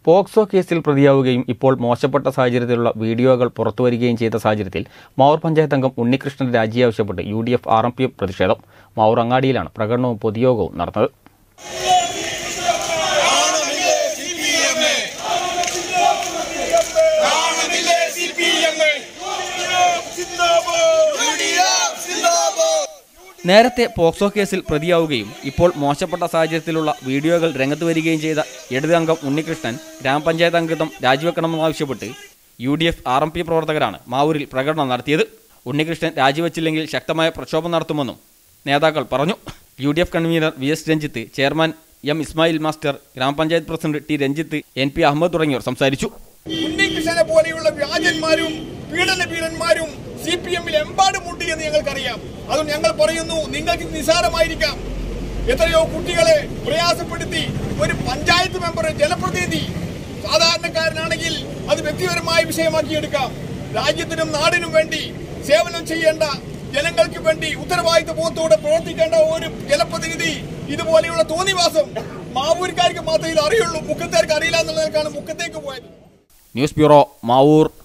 POCSO കേസിൽ പ്രതിയാവുകയും ഇപ്പോൾ മോശപ്പെട്ട സാഹചര്യത്തിലുള്ള വീഡിയോകൾ പുറത്തുവരികയും ചെയ്ത സാഹചര്യത്തിൽ മാവൂർ പഞ്ചായത്ത് അംഗം ഉണ്ണികൃഷ്ണൻ രാജി ആവശ്യപ്പെട്ട് U D F R M P പ്രതിഷേധം മാവൂർ അങ്ങാടിയിലാണ് പ്രകടനവും പൊതുയോഗവും നടന്നത് നേരത്തെ പോക്സോ കേസിൽ പ്രതിയാവുകയും ഇപ്പോൾ മോശപ്പെട്ട സാഹചര്യത്തിലുള്ള വീഡിയോകൾ രംഗത്ത് വരികയും ചെയ്ത ഇടത് അംഗം ഉണ്ണികൃഷ്ണൻ ഗ്രാമപഞ്ചായത്ത് അംഗത്വം രാജിവെക്കണമെന്നാവശ്യപ്പെട്ട് U D F R M P പ്രവർത്തകരാണ് മാവൂരിൽ പ്രകടനം നടത്തിയത് ഉണ്ണികൃഷ്ണൻ രാജിവെച്ചില്ലെങ്കിൽ ശക്തമായ പ്രക്ഷോഭം നടത്തുമെന്നും നേതാക്കൾ പറഞ്ഞു U D F convenor V S Ranjith chairman M Ismail master ഗ്രാമപഞ്ചായത്ത് president T Ranjith N P Ahmed തുടങ്ങിയവർ സംസാരിച്ചു ഉണ്ണികൃഷ്ണനെ പോലെയുള്ള വ്യാജന്മാരും പീഡന പീഡന്മാരും സി പി എമ്മിൽ എമ്പാടുമുണ്ട് എന്ന് ഞങ്ങൾക്കറിയാം അതുകൊണ്ട് ഞങ്ങൾ പറയുന്നു നിങ്ങൾക്ക് ഇത് നിസാരമായിരിക്കാം എത്രയോ കുട്ടികളെ പ്രയാസപ്പെടുത്തി ഒരു പഞ്ചായത്ത് മെമ്പർ ജനപ്രതിനിധി സാധാരണക്കാരനാണെങ്കിൽ അത് വ്യക്തിപരമായ വിഷയമാക്കിയെടുക്കാം രാജ്യത്തിനും നാടിനും വേണ്ടി സേവനം ചെയ്യേണ്ട ജനങ്ങൾക്ക് വേണ്ടി ഉത്തരവാദിത്വ ബോധത്തോടെ പ്രവർത്തിക്കേണ്ട ഒരു ജനപ്രതിനിധി ഇതുപോലെയുള്ള തോന്നിവാസം മാവൂർക്കാർക്ക് മാത്രമേ ഇത് അറിയുള്ളൂ മുക്കത്തേർക്ക് അറിയില്ല എന്നുള്ളതിലേക്കാണ് മുക്കത്തേക്ക് പോയത് ന്യൂസ് ബ്യൂറോ മാവൂർ